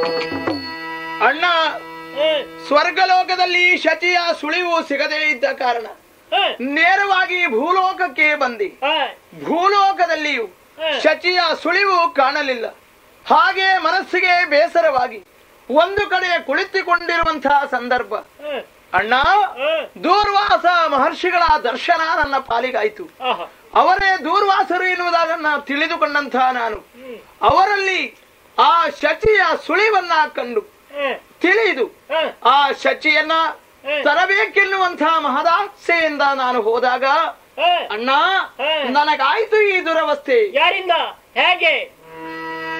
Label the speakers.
Speaker 1: ಅಣ್ಣ
Speaker 2: ಹ್ಮ್,
Speaker 1: ಸ್ವರ್ಗಲೋಕದಲ್ಲಿ ಶಚಿಯ ಸುಳಿವು ಸಿಗದೇ ಇದ್ದ ಕಾರಣ
Speaker 2: ಹ್ಮ್,
Speaker 1: ನೇರವಾಗಿ ಭೂಲೋಕಕ್ಕೆ ಬಂದಿ
Speaker 2: ಹ್ಮ್,
Speaker 1: ಭೂಲೋಕದಲ್ಲಿಯೂ
Speaker 2: ಹ್ಮ್.
Speaker 1: ಶಚಿಯ ಸುಳಿವು ಕಾಣಲಿಲ್ಲ ಹಾಗೆ ಮನಸ್ಸಿಗೆ ಬೇಸರವಾಗಿ ಒಂದು ಕಡೆ ಕುಳಿತುಕೊಂಡಿರುವಂತಹ ಸಂದರ್ಭ
Speaker 2: ಹ್ಮ್,
Speaker 1: ಅಣ್ಣ
Speaker 2: ಹ್ಮ್.
Speaker 1: ದೂರ್ವಾಸ ಮಹರ್ಷಿಗಳ ದರ್ಶನ ನನ್ನ ಪಾಲಿಗಾಯಿತು
Speaker 2: ಆಹಾ,
Speaker 1: ಅವರೇ ದೂರ್ವಾಸರು ಎನ್ನುವುದನ್ನ ತಿಳಿದುಕೊಂಡಂತಹ ನಾನು
Speaker 2: ಹ್ಮ್,
Speaker 1: ಅವರಲ್ಲಿ ಆ ಶಚಿಯ ಸುಳಿವನ್ನ ಕಂಡು
Speaker 2: ಹ್ಮ್,
Speaker 1: ತಿಳಿದು
Speaker 2: ಹ್ಮ್,
Speaker 1: ಆ ಶಚಿಯನ್ನ
Speaker 2: ಹ್ಮ್.
Speaker 1: ತರಬೇಕೆನ್ನುವಂತಹ ಮಹದಾಸೆಯಿಂದ ನಾನು ಹೋದಾಗ
Speaker 2: ಹ್ಮ್.
Speaker 1: ಅಣ್ಣ
Speaker 2: ಹ್ಮ್.
Speaker 1: ನನಗಾಯ್ತು ಈ ದುರವಸ್ಥೆ
Speaker 2: ಯಾರಿಂದ ಹೇಗೆ